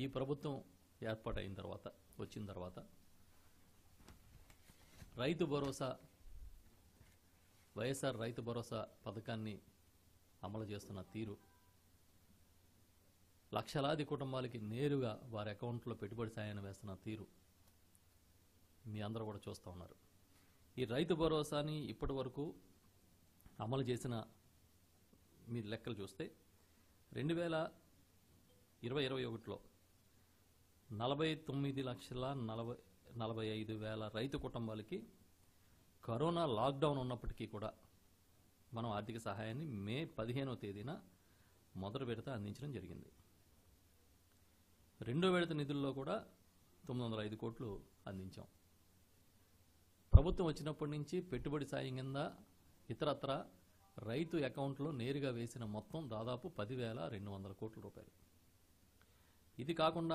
ఈ ప్రభుత్వం ఏర్పాటైన తర్వాత వచ్చిన తర్వాత రైతు భరోసా వైఎస్ఆర్ రైతు భరోసా పథకాన్ని అమలు చేస్తున్న తీరు లక్షలాది కుటుంబాలకి నేరుగా వారి అకౌంట్లో పెట్టుబడి సాయాన్ని వేస్తున్న తీరు మీ అందరూ కూడా చూస్తూ ఉన్నారు ఈ రైతు భరోసాని ఇప్పటి వరకు అమలు చేసిన మీరు లెక్కలు చూస్తే రెండు వేల ఇరవై ఇరవై ఒకటిలో నలభై తొమ్మిది లక్షల నలభై నలభై ఐదు వేల రైతు కుటుంబాలకి కరోనా లాక్డౌన్ ఉన్నప్పటికీ కూడా మనం ఆర్థిక సహాయాన్ని మే పదిహేనవ తేదీన మొదటి విడత అందించడం జరిగింది రెండో విడత నిధుల్లో కూడా తొమ్మిది వందల ఐదు కోట్లు అందించాం ప్రభుత్వం వచ్చినప్పటి నుంచి పెట్టుబడి సాయం కింద ఇతరత్ర రైతు అకౌంట్లో నేరుగా వేసిన మొత్తం దాదాపు పదివేల రెండు వందల కోట్ల రూపాయలు ఇది కాకుండా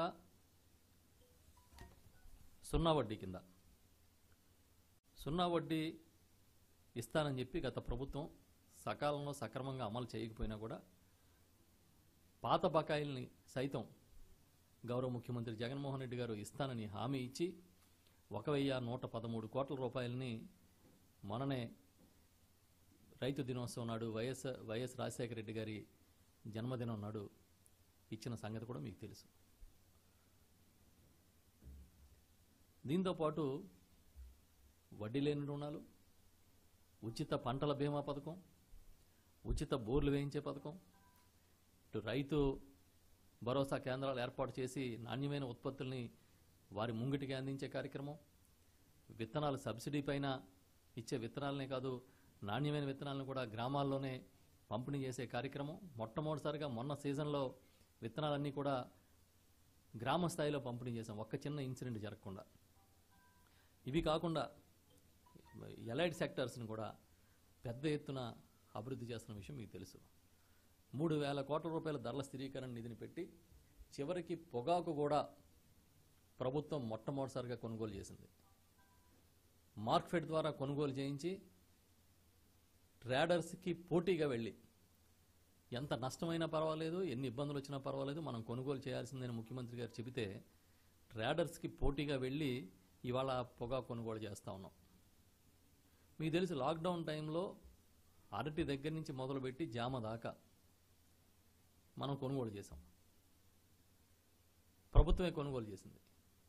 సున్నా వడ్డీ కింద సున్నా వడ్డీ ఇస్తానని చెప్పి గత ప్రభుత్వం సకాలంలో సక్రమంగా అమలు చేయకపోయినా కూడా పాత బకాయిల్ని సైతం గౌరవ ముఖ్యమంత్రి జగన్మోహన్ రెడ్డి గారు ఇస్తానని హామీ ఇచ్చి ఒక వెయ్యి నూట పదమూడు కోట్ల రూపాయలని మొన్ననే రైతు దినోత్సవం నాడు వైఎస్ వైఎస్ రాజశేఖర రెడ్డి గారి జన్మదినం నాడు ఇచ్చిన సంగతి కూడా మీకు తెలుసు దీంతో పాటు వడ్డీ లేని రుణాలు ఉచిత పంటల బీమా పథకం ఉచిత బోర్లు వేయించే పథకం ఇటు రైతు భరోసా కేంద్రాలు ఏర్పాటు చేసి నాణ్యమైన ఉత్పత్తుల్ని వారి ముంగిటికి అందించే కార్యక్రమం విత్తనాలు సబ్సిడీ పైన ఇచ్చే విత్తనాలనే కాదు నాణ్యమైన విత్తనాలను కూడా గ్రామాల్లోనే పంపిణీ చేసే కార్యక్రమం మొట్టమొదటిసారిగా మొన్న సీజన్లో విత్తనాలన్నీ కూడా గ్రామ స్థాయిలో పంపిణీ చేసాం ఒక్క చిన్న ఇన్సిడెంట్ జరగకుండా ఇవి కాకుండా ఎలైట్ సెక్టర్స్ని కూడా పెద్ద ఎత్తున అభివృద్ధి చేస్తున్న విషయం మీకు తెలుసు మూడు వేల కోట్ల రూపాయల ధరల స్థిరీకరణ నిధిని పెట్టి చివరికి పొగాకు కూడా ప్రభుత్వం మొట్టమొదటిసారిగా కొనుగోలు చేసింది మార్క్ఫెడ్ ద్వారా కొనుగోలు చేయించి ట్రేడర్స్కి పోటీగా వెళ్ళి ఎంత నష్టమైనా పర్వాలేదు ఎన్ని ఇబ్బందులు వచ్చినా పర్వాలేదు మనం కొనుగోలు చేయాల్సిందని ముఖ్యమంత్రి గారు చెబితే ట్రేడర్స్కి పోటీగా వెళ్ళి ఇవాళ పొగా కొనుగోలు చేస్తూ ఉన్నాం మీకు తెలుసు లాక్డౌన్ టైంలో అరటి దగ్గర నుంచి మొదలుపెట్టి జామ దాకా మనం కొనుగోలు చేసాం ప్రభుత్వమే కొనుగోలు చేసింది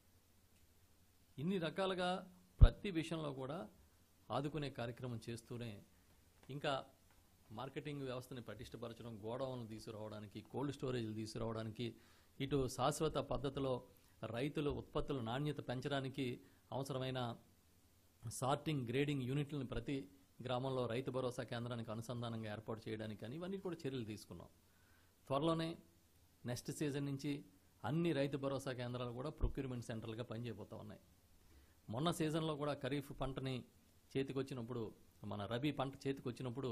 ఇన్ని రకాలుగా ప్రతి విషయంలో కూడా ఆదుకునే కార్యక్రమం చేస్తూనే ఇంకా మార్కెటింగ్ వ్యవస్థని పటిష్టపరచడం గోడౌన్లు తీసుకురావడానికి కోల్డ్ స్టోరేజ్లు తీసుకురావడానికి ఇటు శాశ్వత పద్ధతిలో రైతులు ఉత్పత్తుల నాణ్యత పెంచడానికి అవసరమైన సార్టింగ్ గ్రేడింగ్ యూనిట్లను ప్రతి గ్రామంలో రైతు భరోసా కేంద్రానికి అనుసంధానంగా ఏర్పాటు చేయడానికి కానీ ఇవన్నీ కూడా చర్యలు తీసుకున్నాం త్వరలోనే నెక్స్ట్ సీజన్ నుంచి అన్ని రైతు భరోసా కేంద్రాలు కూడా ప్రొక్యూర్మెంట్ సెంటర్లుగా పనిచేయబోతా ఉన్నాయి మొన్న సీజన్లో కూడా ఖరీఫ్ పంటని చేతికొచ్చినప్పుడు మన రబీ పంట చేతికొచ్చినప్పుడు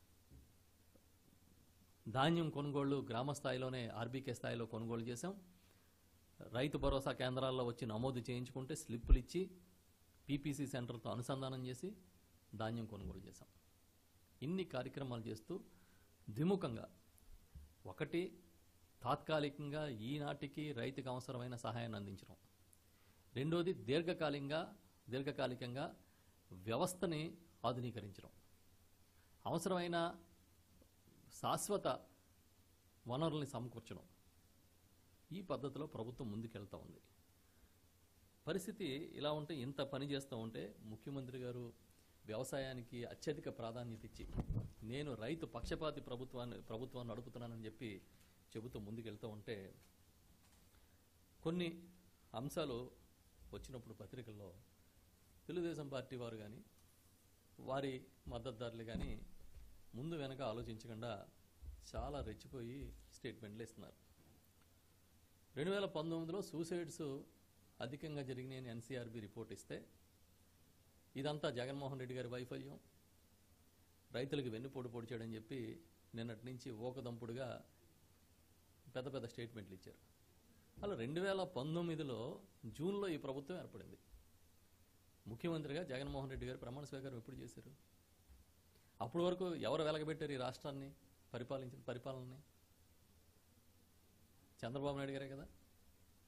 ధాన్యం కొనుగోళ్లు గ్రామ స్థాయిలోనే ఆర్బీకే స్థాయిలో కొనుగోలు చేశాం రైతు భరోసా కేంద్రాల్లో వచ్చి నమోదు చేయించుకుంటే స్లిప్పులు ఇచ్చి పీపీసీ సెంటర్తో అనుసంధానం చేసి ధాన్యం కొనుగోలు చేశాం ఇన్ని కార్యక్రమాలు చేస్తూ ద్విముఖంగా ఒకటి తాత్కాలికంగా ఈనాటికి రైతుకు అవసరమైన సహాయాన్ని అందించడం రెండోది దీర్ఘకాలికంగా దీర్ఘకాలికంగా వ్యవస్థని ఆధునీకరించడం అవసరమైన శాశ్వత వనరుల్ని సమకూర్చడం ఈ పద్ధతిలో ప్రభుత్వం ముందుకెళ్తా ఉంది పరిస్థితి ఇలా ఉంటే ఇంత పని చేస్తూ ఉంటే ముఖ్యమంత్రి గారు వ్యవసాయానికి అత్యధిక ప్రాధాన్యత ఇచ్చి నేను రైతు పక్షపాతి ప్రభుత్వాన్ని ప్రభుత్వాన్ని నడుపుతున్నానని చెప్పి చెబుతూ ముందుకెళ్తూ ఉంటే కొన్ని అంశాలు వచ్చినప్పుడు పత్రికల్లో తెలుగుదేశం పార్టీ వారు కానీ వారి మద్దతుదారులు కానీ ముందు వెనక ఆలోచించకుండా చాలా రెచ్చిపోయి స్టేట్మెంట్లు ఇస్తున్నారు రెండు వేల పంతొమ్మిదిలో సూసైడ్స్ అధికంగా జరిగినాయని ఎన్సీఆర్బీ రిపోర్ట్ ఇస్తే ఇదంతా జగన్మోహన్ రెడ్డి గారి వైఫల్యం రైతులకు వెన్నుపోటు పొడిచాడని చెప్పి నిన్నటి నుంచి ఓకదంపుడుగా పెద్ద పెద్ద స్టేట్మెంట్లు ఇచ్చారు అలా రెండు వేల పంతొమ్మిదిలో జూన్లో ఈ ప్రభుత్వం ఏర్పడింది ముఖ్యమంత్రిగా జగన్మోహన్ రెడ్డి గారు ప్రమాణ స్వీకారం ఎప్పుడు చేశారు అప్పటి వరకు ఎవరు వెలగబెట్టారు ఈ రాష్ట్రాన్ని పరిపాలించిన పరిపాలనని చంద్రబాబు నాయుడు గారే కదా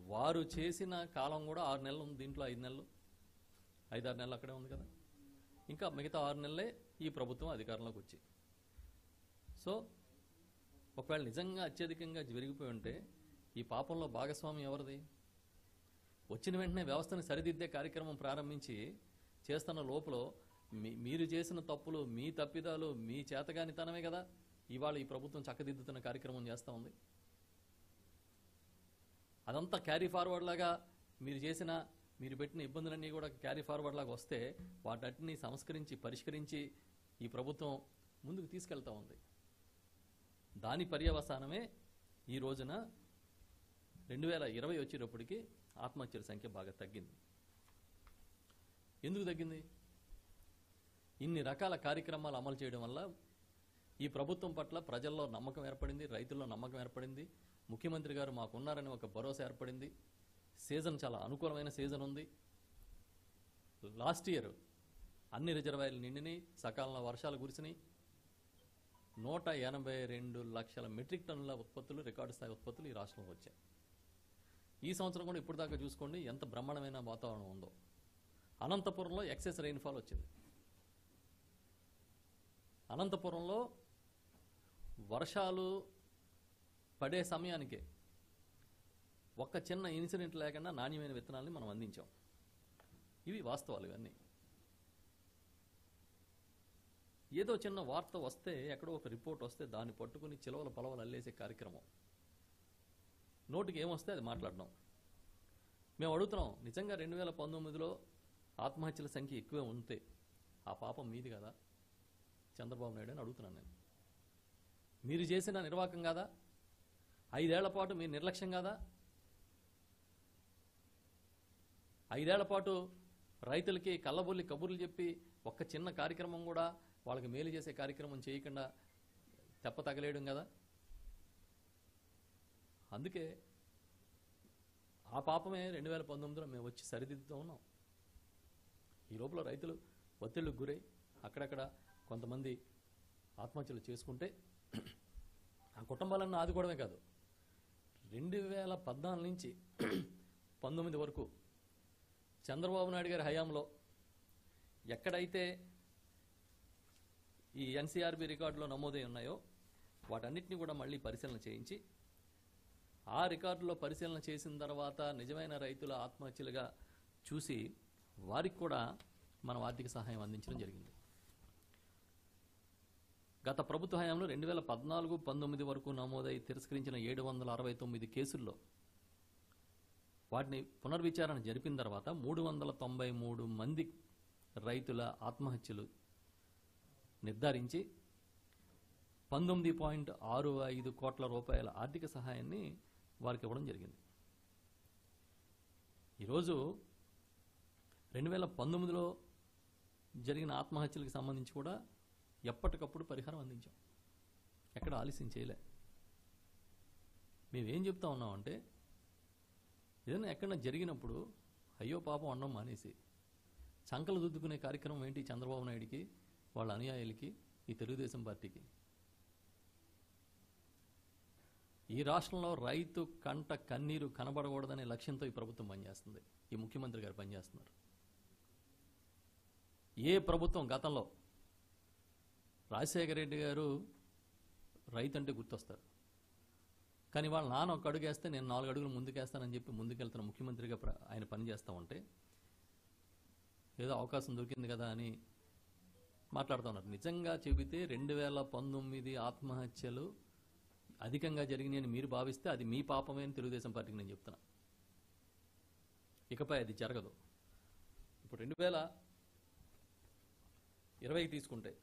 వారు చేసిన కాలం కూడా ఆరు నెలలు ఉంది దీంట్లో ఐదు నెలలు ఐదారు నెలలు అక్కడే ఉంది కదా ఇంకా మిగతా ఆరు నెలలే ఈ ప్రభుత్వం అధికారంలోకి వచ్చి సో ఒకవేళ నిజంగా అత్యధికంగా జరిగిపోయి ఉంటే ఈ పాపంలో భాగస్వామ్యం ఎవరిది వచ్చిన వెంటనే వ్యవస్థను సరిదిద్దే కార్యక్రమం ప్రారంభించి చేస్తున్న లోపల మీ మీరు చేసిన తప్పులు మీ తప్పిదాలు మీ చేతగానితనమే కదా ఇవాళ ఈ ప్రభుత్వం చక్కదిద్దుతున్న కార్యక్రమం చేస్తూ ఉంది అదంతా క్యారీ ఫార్వర్డ్ లాగా మీరు చేసిన మీరు పెట్టిన ఇబ్బందులన్నీ కూడా క్యారీ ఫార్వర్డ్ లాగా వస్తే వాటన్నిటిని సంస్కరించి పరిష్కరించి ఈ ప్రభుత్వం ముందుకు తీసుకెళ్తా ఉంది దాని పర్యవసానమే ఈ రోజున రెండు వేల ఇరవై వచ్చేటప్పటికి ఆత్మహత్యల సంఖ్య బాగా తగ్గింది ఎందుకు తగ్గింది ఇన్ని రకాల కార్యక్రమాలు అమలు చేయడం వల్ల ఈ ప్రభుత్వం పట్ల ప్రజల్లో నమ్మకం ఏర్పడింది రైతుల్లో నమ్మకం ఏర్పడింది ముఖ్యమంత్రి గారు మాకున్నారని ఒక భరోసా ఏర్పడింది సీజన్ చాలా అనుకూలమైన సీజన్ ఉంది లాస్ట్ ఇయర్ అన్ని రిజర్వాయర్లు నిండినాయి సకాలంలో వర్షాలు కురిసినాయి నూట ఎనభై రెండు లక్షల మెట్రిక్ టన్నుల ఉత్పత్తులు రికార్డు స్థాయి ఉత్పత్తులు ఈ రాష్ట్రంలో వచ్చాయి ఈ సంవత్సరం కూడా ఇప్పుడు దాకా చూసుకోండి ఎంత బ్రహ్మాండమైన వాతావరణం ఉందో అనంతపురంలో ఎక్సెస్ రెయిన్ఫాల్ వచ్చింది అనంతపురంలో వర్షాలు పడే సమయానికే ఒక్క చిన్న ఇన్సిడెంట్ లేకుండా నాణ్యమైన విత్తనాల్ని మనం అందించాం ఇవి వాస్తవాలు ఇవన్నీ ఏదో చిన్న వార్త వస్తే ఎక్కడో ఒక రిపోర్ట్ వస్తే దాన్ని పట్టుకుని చిలవల పొలవలు అల్లేసే కార్యక్రమం నోటికి ఏమొస్తే అది మాట్లాడడం మేము అడుగుతున్నాం నిజంగా రెండు వేల పంతొమ్మిదిలో ఆత్మహత్యల సంఖ్య ఎక్కువే ఉంటే ఆ పాపం మీది కదా చంద్రబాబు నాయుడు అని అడుగుతున్నాను నేను మీరు చేసిన నిర్వాకం కాదా ఐదేళ్ల పాటు మీరు నిర్లక్ష్యం కాదా ఐదేళ్ల పాటు రైతులకి కళ్ళబొల్లి కబుర్లు చెప్పి ఒక్క చిన్న కార్యక్రమం కూడా వాళ్ళకి మేలు చేసే కార్యక్రమం చేయకుండా తెప్ప తగలేయడం కదా అందుకే ఆ పాపమే రెండు వేల పంతొమ్మిదిలో మేము వచ్చి సరిదిద్దుతూ ఉన్నాం ఈ లోపల రైతులు ఒత్తిళ్లకు గురై అక్కడక్కడ కొంతమంది ఆత్మహత్యలు చేసుకుంటే ఆ కుటుంబాలను ఆదుకోవడమే కాదు రెండు వేల పద్నాలుగు నుంచి పంతొమ్మిది వరకు చంద్రబాబు నాయుడు గారి హయాంలో ఎక్కడైతే ఈ ఎన్సీఆర్బి రికార్డులో నమోదై ఉన్నాయో వాటన్నిటిని కూడా మళ్ళీ పరిశీలన చేయించి ఆ రికార్డులో పరిశీలన చేసిన తర్వాత నిజమైన రైతుల ఆత్మహత్యలుగా చూసి వారికి కూడా మనం ఆర్థిక సహాయం అందించడం జరిగింది గత ప్రభుత్వ హయాంలో రెండు వేల పద్నాలుగు పంతొమ్మిది వరకు నమోదై తిరస్కరించిన ఏడు వందల అరవై తొమ్మిది కేసుల్లో వాటిని పునర్విచారణ జరిపిన తర్వాత మూడు వందల తొంభై మూడు మంది రైతుల ఆత్మహత్యలు నిర్ధారించి పంతొమ్మిది పాయింట్ ఆరు ఐదు కోట్ల రూపాయల ఆర్థిక సహాయాన్ని వారికి ఇవ్వడం జరిగింది ఈరోజు రెండు వేల పంతొమ్మిదిలో జరిగిన ఆత్మహత్యలకు సంబంధించి కూడా ఎప్పటికప్పుడు పరిహారం అందించాం ఎక్కడ ఆలస్యం చేయలే మేమేం చెప్తా ఉన్నామంటే ఏదైనా ఎక్కడైనా జరిగినప్పుడు అయ్యో పాపం అన్నం మానేసి చంకలు దుద్దుకునే కార్యక్రమం ఏంటి చంద్రబాబు నాయుడికి వాళ్ళ అనుయాయులకి ఈ తెలుగుదేశం పార్టీకి ఈ రాష్ట్రంలో రైతు కంట కన్నీరు కనబడకూడదనే లక్ష్యంతో ఈ ప్రభుత్వం పనిచేస్తుంది ఈ ముఖ్యమంత్రి గారు పనిచేస్తున్నారు ఏ ప్రభుత్వం గతంలో రాజశేఖర రెడ్డి గారు రైతు అంటే గుర్తొస్తారు కానీ వాళ్ళ నాన్న ఒక అడుగు వేస్తే నేను నాలుగు అడుగులు ముందుకేస్తానని చెప్పి ముందుకెళ్తున్న ముఖ్యమంత్రిగా ప్ర- ఆయన పనిచేస్తూ ఉంటే ఏదో అవకాశం దొరికింది కదా అని మాట్లాడుతూ ఉన్నారు నిజంగా చెబితే రెండు వేల పంతొమ్మిది ఆత్మహత్యలు అధికంగా జరిగినాయని మీరు భావిస్తే అది మీ పాపమే అని తెలుగుదేశం పార్టీకి నేను చెప్తున్నా ఇకపై అది జరగదు ఇప్పుడు రెండు వేల ఇరవైకి తీసుకుంటే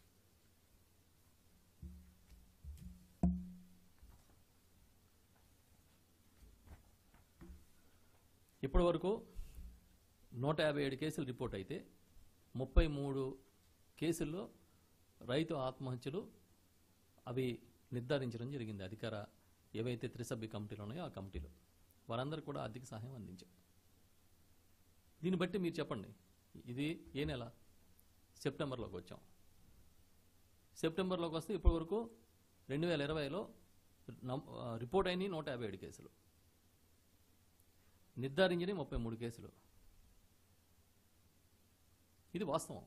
ఇప్పటి వరకు నూట యాభై ఏడు కేసులు రిపోర్ట్ అయితే ముప్పై మూడు కేసుల్లో రైతు ఆత్మహత్యలు అవి నిర్ధారించడం జరిగింది అధికార ఏవైతే త్రిసభ్య కమిటీలు ఉన్నాయో ఆ కమిటీలు వారందరూ కూడా ఆర్థిక సహాయం అందించాం దీన్ని బట్టి మీరు చెప్పండి ఇది ఏ నెల సెప్టెంబర్లోకి వచ్చాం సెప్టెంబర్లోకి వస్తే ఇప్పటి వరకు రెండు వేల ఇరవైలో రిపోర్ట్ అయినాయి నూట యాభై ఏడు కేసులు నిర్ధారించిన ముప్పై మూడు కేసులు ఇది వాస్తవం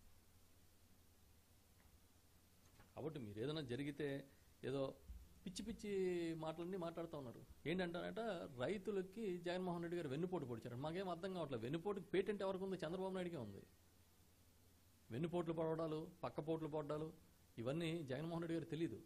కాబట్టి మీరు ఏదైనా జరిగితే ఏదో పిచ్చి పిచ్చి మాటలన్నీ మాట్లాడుతూ ఉన్నారు ఏంటంటారట రైతులకి జగన్మోహన్ రెడ్డి గారు వెన్నుపోటు పొడిచారు మాకేం అర్థం కావట్లేదు వెన్నుపోటుకి పేటెంట్ ఎవరికి ఉంది చంద్రబాబు నాయుడుకే ఉంది వెన్నుపోట్లు పడవడాలు పక్కపోట్లు పడ్డాలు ఇవన్నీ జగన్మోహన్ రెడ్డి గారు తెలియదు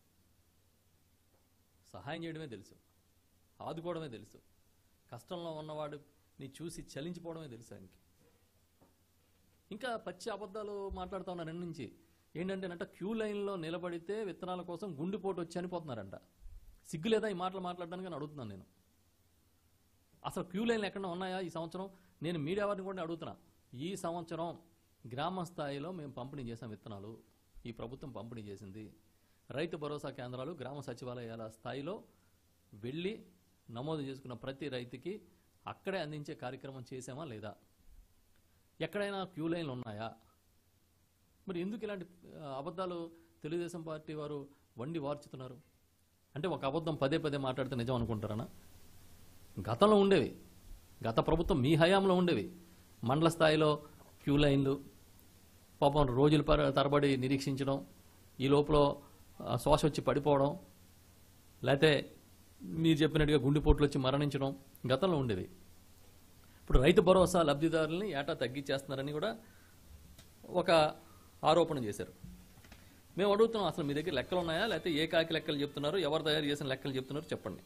సహాయం చేయడమే తెలుసు ఆదుకోవడమే తెలుసు కష్టంలో ఉన్నవాడిని చూసి చలించిపోవడమే తెలుసు ఆయనకి ఇంకా పచ్చి అబద్ధాలు మాట్లాడుతా ఉన్నారు నిన్న నుంచి ఏంటంటేనంట క్యూ లైన్లో నిలబడితే విత్తనాల కోసం గుండెపోటు వచ్చి చనిపోతున్నారంట సిగ్గు లేదా ఈ మాటలు మాట్లాడడానికి అని అడుగుతున్నాను నేను అసలు క్యూ లైన్లు ఎక్కడ ఉన్నాయా ఈ సంవత్సరం నేను మీడియా వారిని కూడా అడుగుతున్నా ఈ సంవత్సరం గ్రామ స్థాయిలో మేము పంపిణీ చేసాం విత్తనాలు ఈ ప్రభుత్వం పంపిణీ చేసింది రైతు భరోసా కేంద్రాలు గ్రామ సచివాలయాల స్థాయిలో వెళ్ళి నమోదు చేసుకున్న ప్రతి రైతుకి అక్కడే అందించే కార్యక్రమం చేసామా లేదా ఎక్కడైనా క్యూ లైన్లు ఉన్నాయా మరి ఎందుకు ఇలాంటి ఆ, అబద్ధాలు తెలుగుదేశం పార్టీ వారు వండి వార్చుతున్నారు అంటే ఒక అబద్ధం పదే పదే మాట్లాడితే నిజం అనుకుంటారనా గతంలో ఉండేవి గత ప్రభుత్వం మీ హయాంలో ఉండేవి మండల స్థాయిలో క్యూ లైన్లు పాపం రోజుల పర- తరబడి నిరీక్షించడం ఈ లోపల ఆ, శ్వాస వచ్చి పడిపోవడం లేకపోతే మీరు చెప్పినట్టుగా గుండెపోట్లు వచ్చి మరణించడం గతంలో ఉండేవి ఇప్పుడు రైతు భరోసా లబ్ధిదారుల్ని ఏటా తగ్గించేస్తున్నారని కూడా ఒక ఆరోపణ చేశారు మేము అడుగుతున్నాం అసలు మీ దగ్గర లెక్కలు ఉన్నాయా లేకపోతే ఏ కాకి లెక్కలు చెప్తున్నారు ఎవరు తయారు చేసిన లెక్కలు చెప్తున్నారు చెప్పండి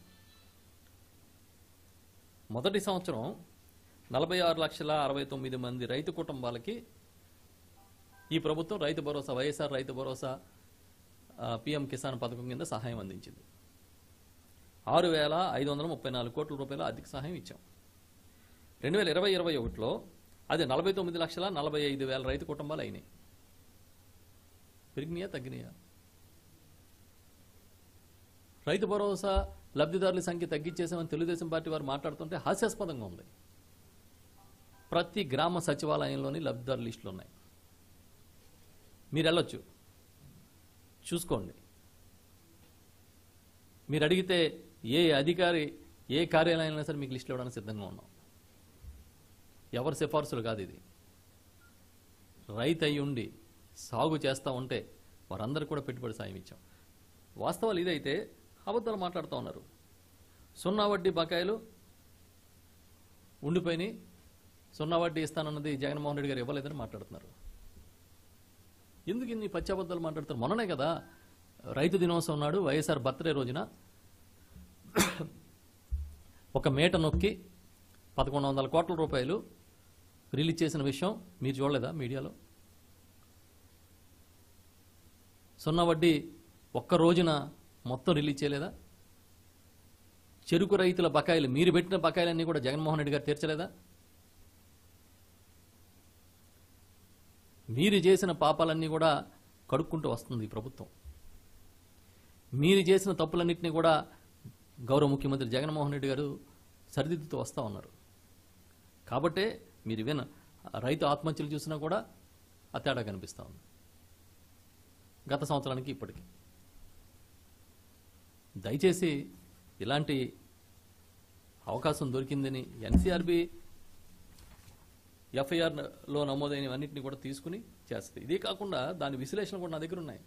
మొదటి సంవత్సరం నలభై ఆరు లక్షల అరవై తొమ్మిది మంది రైతు కుటుంబాలకి ఈ ప్రభుత్వం రైతు భరోసా వైఎస్ఆర్ రైతు భరోసా ఆ, పిఎం కిసాన్ పథకం కింద సహాయం అందించింది ఆరు వేల ఐదు వందల ముప్పై నాలుగు కోట్ల రూపాయల ఆర్థిక సహాయం ఇచ్చాం రెండు వేల ఇరవై ఇరవై ఒకటిలో అది నలభై తొమ్మిది లక్షల నలభై ఐదు వేల రైతు కుటుంబాలు అయినాయి పెరిగినాయా తగ్గినాయా రైతు భరోసా లబ్ధిదారుల సంఖ్య తగ్గించేసామని తెలుగుదేశం పార్టీ వారు మాట్లాడుతుంటే హాస్యాస్పదంగా ఉంది ప్రతి గ్రామ సచివాలయంలోని లబ్ధిదారు లిస్టులు ఉన్నాయి మీరు వెళ్ళొచ్చు చూసుకోండి మీరు అడిగితే ఏ అధికారి ఏ కార్యాలయంలో సరే మీకు లిస్టులు ఇవ్వడానికి సిద్ధంగా ఉన్నాం ఎవరి సిఫార్సులు కాదు ఇది రైతు అయి ఉండి సాగు చేస్తూ ఉంటే వారందరూ కూడా పెట్టుబడి సాయం ఇచ్చాం వాస్తవాలు ఇదైతే అబద్ధాలు మాట్లాడుతూ ఉన్నారు సున్నా వడ్డీ బకాయిలు ఉండిపోయినాయి సున్నా వడ్డీ ఇస్తానన్నది జగన్మోహన్ రెడ్డి గారు ఇవ్వలేదని మాట్లాడుతున్నారు ఎందుకు ఇన్ని పచ్చి అబద్ధాలు మాట్లాడతారు మొన్ననే కదా రైతు దినోత్సవం నాడు వైఎస్ఆర్ బర్త్డే రోజున ఒక మేట నొక్కి పదకొండు వందల కోట్ల రూపాయలు రిలీజ్ చేసిన విషయం మీరు చూడలేదా మీడియాలో సున్నా వడ్డీ ఒక్క రోజున మొత్తం రిలీజ్ చేయలేదా చెరుకు రైతుల బకాయిలు మీరు పెట్టిన బకాయిలన్నీ కూడా జగన్మోహన్ రెడ్డి గారు తీర్చలేదా మీరు చేసిన పాపాలన్నీ కూడా కడుక్కుంటూ వస్తుంది ఈ ప్రభుత్వం మీరు చేసిన తప్పులన్నింటినీ కూడా గౌరవ ముఖ్యమంత్రి జగన్మోహన్ రెడ్డి గారు సరిదిద్దుతూ వస్తూ ఉన్నారు కాబట్టే మీరు ఈవెన్ రైతు ఆత్మహత్యలు చూసినా కూడా ఆ తేడా కనిపిస్తూ ఉంది గత సంవత్సరానికి ఇప్పటికి దయచేసి ఇలాంటి అవకాశం దొరికిందని ఎన్సీఆర్బి ఎఫ్ఐఆర్లో నమోదైనవన్నింటినీ కూడా తీసుకుని చేస్తుంది ఇదే కాకుండా దాని విశ్లేషణ కూడా నా దగ్గర ఉన్నాయి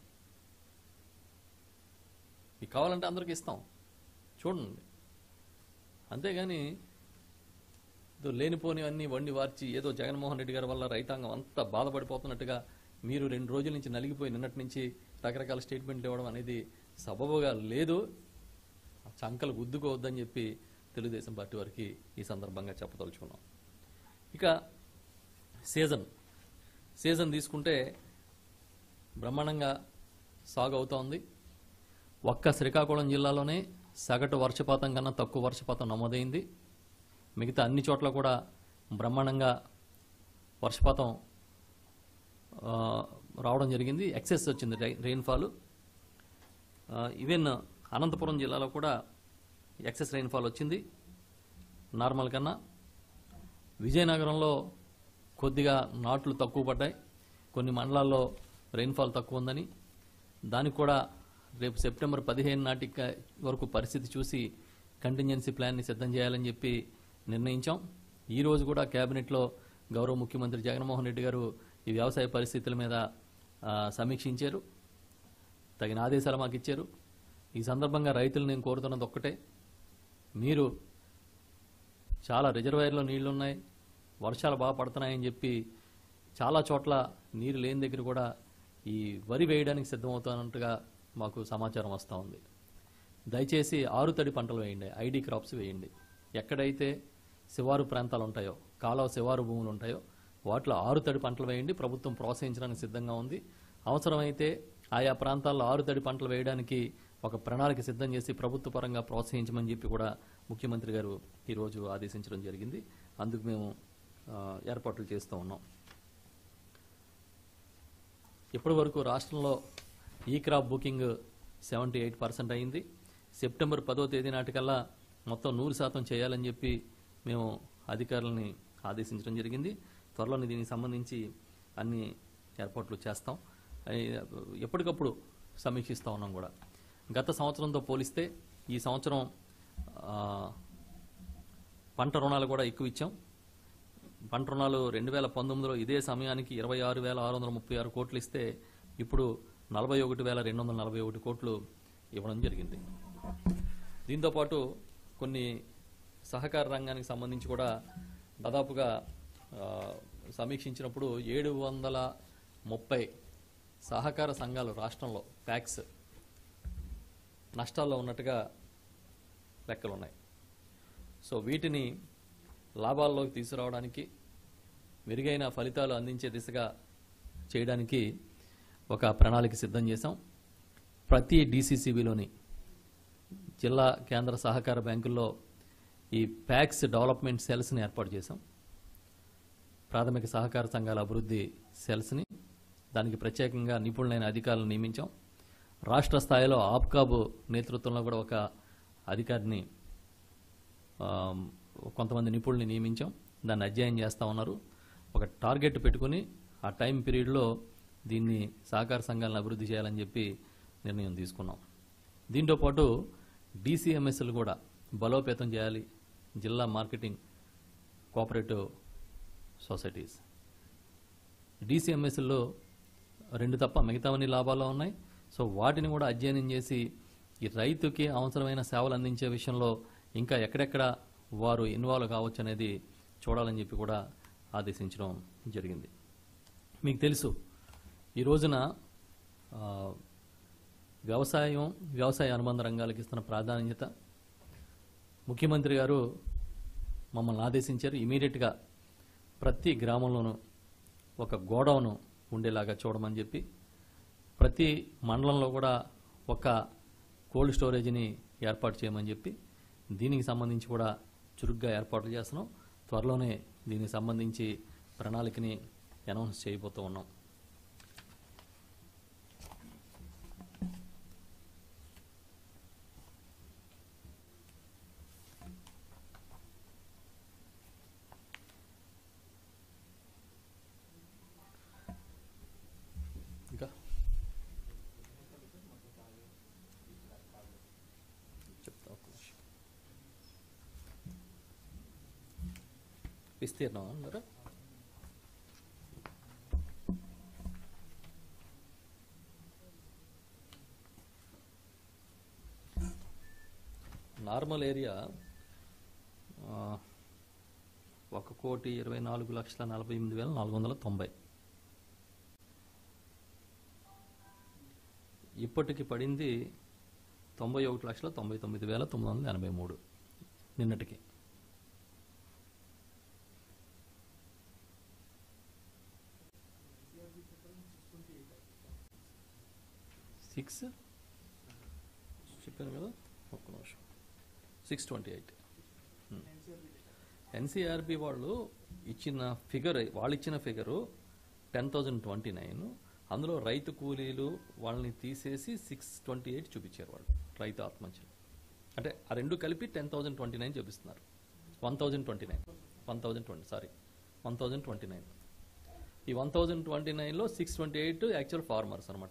మీకు కావాలంటే అందరికి ఇస్తాం చూడండి అంతేగాని ఏదో లేనిపోనివన్నీ వండి వార్చి ఏదో జగన్మోహన్ రెడ్డి గారి వల్ల రైతాంగం అంతా బాధపడిపోతున్నట్టుగా మీరు రెండు రోజుల నుంచి నలిగిపోయి నిన్నటి నుంచి రకరకాల స్టేట్మెంట్లు ఇవ్వడం అనేది సబబుగా లేదు చంకలు గుద్దుకోవద్దని చెప్పి తెలుగుదేశం పార్టీ వారికి ఈ సందర్భంగా చెప్పదలుచుకున్నాం ఇక సీజన్ సీజన్ తీసుకుంటే బ్రహ్మాండంగా సాగు అవుతా ఉంది ఒక్క శ్రీకాకుళం జిల్లాలోనే సగటు వర్షపాతం కన్నా తక్కువ వర్షపాతం నమోదైంది మిగతా అన్ని చోట్ల కూడా బ్రహ్మాండంగా వర్షపాతం ఆ, రావడం జరిగింది ఎక్సెస్ వచ్చింది rain- rainfall ah, even Anantapuram జిల్లాలో కూడా ఎక్సెస్ రెయిన్ఫాల్ వచ్చింది నార్మల్ కన్నా విజయనగరంలో కొద్దిగా నాట్లు తక్కువ పడ్డాయి కొన్ని మండలాల్లో రెయిన్ఫాల్ తక్కువ ఉందని దానికి కూడా రేపు సెప్టెంబర్ పదిహేను నాటికి వరకు పరిస్థితి చూసి కంటింజెన్సీ ప్లాన్ని సిద్ధం చేయాలని చెప్పి నిర్ణయించాం ఈ రోజు కూడా కేబినెట్లో గౌరవ ముఖ్యమంత్రి జగన్మోహన్ రెడ్డి గారు ఈ వ్యవసాయ పరిస్థితుల మీద ఆ, సమీక్షించారు తగిన ఆదేశాలు మాకు ఇచ్చారు ఈ సందర్భంగా రైతులు నేను కోరుతున్నది ఒక్కటే మీరు చాలా రిజర్వాయర్లో నీళ్లు ఉన్నాయి వర్షాలు బాగా పడుతున్నాయని చెప్పి చాలా చోట్ల నీరు లేని దగ్గర కూడా ఈ వరి వేయడానికి సిద్ధమవుతున్నట్టుగా మాకు సమాచారం వస్తూ ఉంది దయచేసి ఆరుతడి పంటలు వేయండి ఐడి క్రాప్స్ వేయండి ఎక్కడైతే శివారు ప్రాంతాలు ఉంటాయో కాలువ శివారు భూములు ఉంటాయో వాటిలో ఆరుతడి పంటలు వేయండి ప్రభుత్వం ప్రోత్సహించడానికి సిద్ధంగా ఉంది అవసరమైతే ఆయా ప్రాంతాల్లో ఆరుతడి పంటలు వేయడానికి ఒక ప్రణాళిక సిద్ధం చేసి ప్రభుత్వ పరంగా ప్రోత్సహించమని చెప్పి కూడా ముఖ్యమంత్రి గారు ఈరోజు ఆదేశించడం జరిగింది అందుకు మేము ఆ, ఏర్పాట్లు చేస్తూ ఉన్నాం ఇప్పటి వరకు రాష్ట్రంలో ఈ crop booking seventy eight percent అయింది సెప్టెంబర్ పదో తేదీ నాటికల్లా మొత్తం నూరు శాతం చేయాలని చెప్పి మేము అధికారులని ఆదేశించడం జరిగింది త్వరలోనే దీనికి సంబంధించి అన్ని ఏర్పాట్లు చేస్తాం అయి- ఎప్పటికప్పుడు సమీక్షిస్తూ ఉన్నాం కూడా గత సంవత్సరంతో పోలిస్తే ఈ సంవత్సరం ఆ, పంట రుణాలు కూడా ఎక్కువ ఇచ్చాం పంట రుణాలు రెండు వేల పంతొమ్మిదిలో ఇదే సమయానికి ఇరవై ఆరు వేల ఆరు వందల ముప్పై ఆరు కోట్లు ఇస్తే ఇప్పుడు నలభై ఒకటి వేల రెండు వందల నలభై ఒకటి కోట్లు ఇవ్వడం జరిగింది దీంతోపాటు కొన్ని సహకార రంగానికి సంబంధించి కూడా దాదాపుగా ఆ, సమీక్షించినప్పుడు ఏడు వందల ముప్పై సహకార సంఘాలు రాష్ట్రంలో ట్యాక్స్ నష్టాల్లో ఉన్నట్టుగా లెక్కలు ఉన్నాయి సో వీటిని లాభాల్లోకి తీసుకురావడానికి మెరుగైన ఫలితాలు అందించే దిశగా చేయడానికి ఒక ప్రణాళిక సిద్ధం చేశాం ప్రతి డీసీసీబీలోని జిల్లా కేంద్ర సహకార బ్యాంకుల్లో ఈ ప్యాక్స్ డెవలప్మెంట్ సెల్స్ని ఏర్పాటు చేశాం ప్రాథమిక సహకార సంఘాల అభివృద్ధి సెల్స్ని దానికి ప్రత్యేకంగా నిపుణులైన అధికారులను నియమించాం రాష్ట్ర స్థాయిలో ఆప్కాబ్ నేతృత్వంలో కూడా ఒక అధికారిని ఆ, కొంతమంది నిపుణుల్ని నియమించాం దాన్ని అధ్యయనం చేస్తూ ఉన్నారు ఒక టార్గెట్ పెట్టుకుని ఆ టైం పీరియడ్లో దీన్ని సహకార సంఘాలను అభివృద్ధి చేయాలని చెప్పి నిర్ణయం తీసుకున్నాం దీంతో పాటు డీసీఎంఎస్లు కూడా బలోపేతం చేయాలి జిల్లా మార్కెటింగ్ కోఆపరేటివ్ సొసైటీస్ డీసీఎంఎస్లో రెండు తప్ప మిగతావన్నీ లాభాల్లో ఉన్నాయి సో వాటిని కూడా అధ్యయనం చేసి ఈ రైతుకి అవసరమైన సేవలు అందించే విషయంలో ఇంకా ఎక్కడెక్కడ వారు ఇన్వాల్వ్ కావచ్చు అనేది చూడాలని చెప్పి కూడా ఆదేశించడం జరిగింది మీకు తెలుసు ఈ రోజున ఆ, వ్యవసాయం వ్యవసాయ అనుబంధ రంగాలకు ఇస్తున్న ప్రాధాన్యత ముఖ్యమంత్రి గారు మమ్మల్ని ఆదేశించారు ఇమీడియట్గా ప్రతి గ్రామంలోనూ ఒక గోడౌను ఉండేలాగా చూడమని చెప్పి ప్రతి మండలంలో కూడా ఒక కోల్డ్ స్టోరేజ్ని ఏర్పాటు చేయమని చెప్పి దీనికి సంబంధించి కూడా చురుగ్గా ఏర్పాట్లు చేస్తున్నాం త్వరలోనే దీనికి సంబంధించి ప్రణాళికని అనౌన్స్ చేయబోతూ ఉన్నాం ఇంకా చెప్తా ఒక్క నిమిషం. విస్తీర్ణం అన్నారా నార్మల్ ఏరియా ఆ, ఒక కోటి ఇరవై నాలుగు లక్షల నలభై ఎనిమిది వేల నాలుగు వందల తొంభై ఇప్పటికి పడింది తొంభై ఒకటి లక్షల తొంభై తొమ్మిది వేల తొమ్మిది వందల ఎనభై మూడు నిన్నటికి సిక్స్ చెప్పాను కదా ఒక్క నిమిషం సిక్స్ ట్వంటీ ఎయిట్ ఎన్సీఆర్బి వాళ్ళు ఇచ్చిన ఫిగర్ వాళ్ళు ఇచ్చిన figure ten thousand twenty nine అందులో రైతు కూలీలు వాళ్ళని తీసేసి సిక్స్ ట్వంటీ ఎయిట్ చూపించారు వాళ్ళు రైతు ఆత్మహత్యలు అంటే ఆ రెండు కలిపి టెన్ థౌజండ్ ట్వంటీ నైన్ చూపిస్తున్నారు one thousand twenty nine one thousand twenty sorry one thousand twenty nine ఈ వన్ థౌజండ్ ట్వంటీ నైన్లో six twenty eight actual farmers అనమాట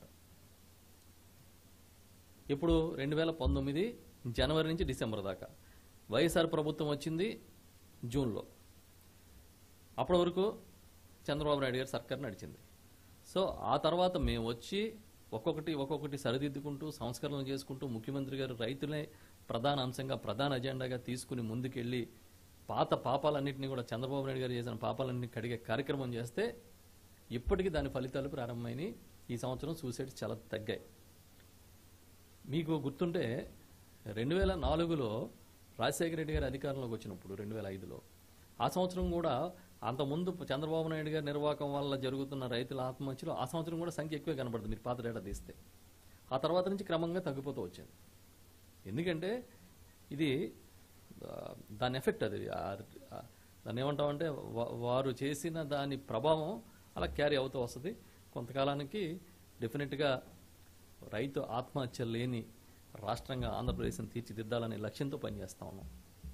ఇప్పుడు రెండు వేల పంతొమ్మిది జనవరి నుంచి డిసెంబర్ దాకా వైఎస్ఆర్ ప్రభుత్వం వచ్చింది జూన్లో అప్పటి వరకు చంద్రబాబు నాయుడు గారి సర్కార్ నడిచింది సో ఆ తర్వాత మేము వచ్చి ఒక్కొక్కటి ఒక్కొక్కటి సరిదిద్దుకుంటూ సంస్కరణలు చేసుకుంటూ ముఖ్యమంత్రి గారు రైతులే ప్రధాన అంశంగా ప్రధాన ఎజెండాగా తీసుకుని ముందుకెళ్ళి పాత పాపాలన్నింటినీ కూడా చంద్రబాబు నాయుడు గారు చేసిన పాపాలన్నింటినీ కడిగే కార్యక్రమం చేస్తే ఇప్పటికీ దాని ఫలితాలు ప్రారంభమైనవి ఈ సంవత్సరం సూసైడ్స్ చాలా తగ్గాయి మీకు గుర్తుంటే రెండు వేల నాలుగులో రాజశేఖర రెడ్డి గారి అధికారంలోకి వచ్చినప్పుడు రెండు వేల ఐదులో ఆ సంవత్సరం కూడా అంతకుముందు చంద్రబాబు నాయుడు గారి నిర్వాహకం వల్ల జరుగుతున్న రైతుల ఆత్మహత్యలు ఆ సంవత్సరం కూడా సంఖ్య ఎక్కువే కనబడుతుంది మీరు పాత డేటా తీస్తే ఆ తర్వాత నుంచి క్రమంగా తగ్గిపోతూ వచ్చింది ఎందుకంటే ఇది ఆ, దాని ఎఫెక్ట్ అది ఆ- ఆ, దాన్ని ఏమంటామంటే వా- వారు చేసిన దాని ప్రభావం అలా క్యారీ అవుతూ వస్తుంది కొంతకాలానికి డెఫినెట్గా రైతు ఆత్మహత్య లేని రాష్ట్రంగా ఆంధ్రప్రదేశ్ని తీర్చిదిద్దాలనే లక్ష్యంతో పనిచేస్తా ఉన్నాం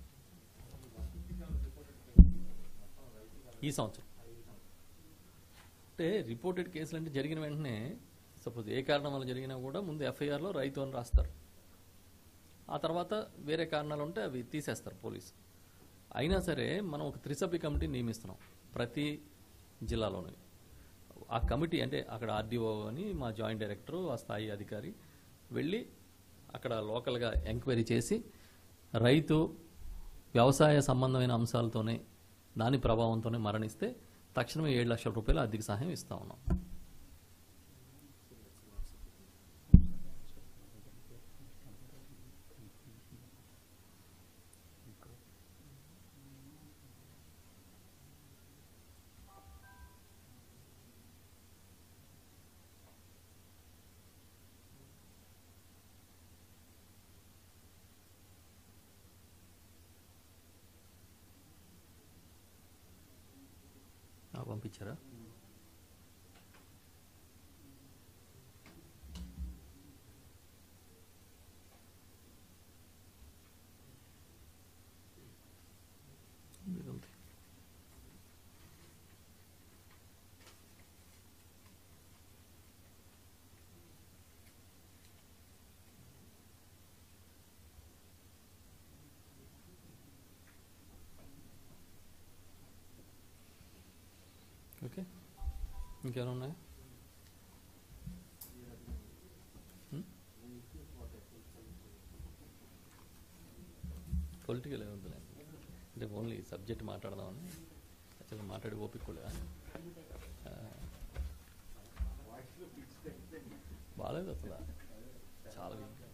ఈ సంవత్సరం అంటే రిపోర్టెడ్ కేసులు అంటే జరిగిన వెంటనే సపోజ్ ఏ కారణం వల్ల జరిగినా కూడా ముందు ఎఫ్ఐఆర్లో రైతు అని రాస్తారు ఆ తర్వాత వేరే కారణాలు ఉంటే అవి తీసేస్తారు పోలీసు అయినా సరే మనం ఒక త్రిసభ్య కమిటీ నియమిస్తున్నాం ప్రతి జిల్లాలోని ఆ కమిటీ అంటే అక్కడ ఆర్డీఓ అని మా జాయింట్ డైరెక్టర్ ఆ స్థాయి అధికారి వెళ్ళి అక్కడ లోకల్గా ఎంక్వైరీ చేసి రైతు వ్యవసాయ సంబంధమైన అంశాలతోనే దాని ప్రభావంతోనే మరణిస్తే తక్షణమే ఏడు లక్షల రూపాయల ఆర్థిక సహాయం ఇస్తా ఉన్నాం నాకు పంపించారా ఇది ఉంది. ఓకే ఇంకేమైనా ఉన్నాయా పొలిటికల్ ఏమవుతుంది అంటే ఓన్లీ సబ్జెక్ట్ మాట్లాడదామని యాక్చువల్గా మాట్లాడి ఓపిక కూడా లేదు. ఆ. బాగాలేదు అసలు చాలా weak.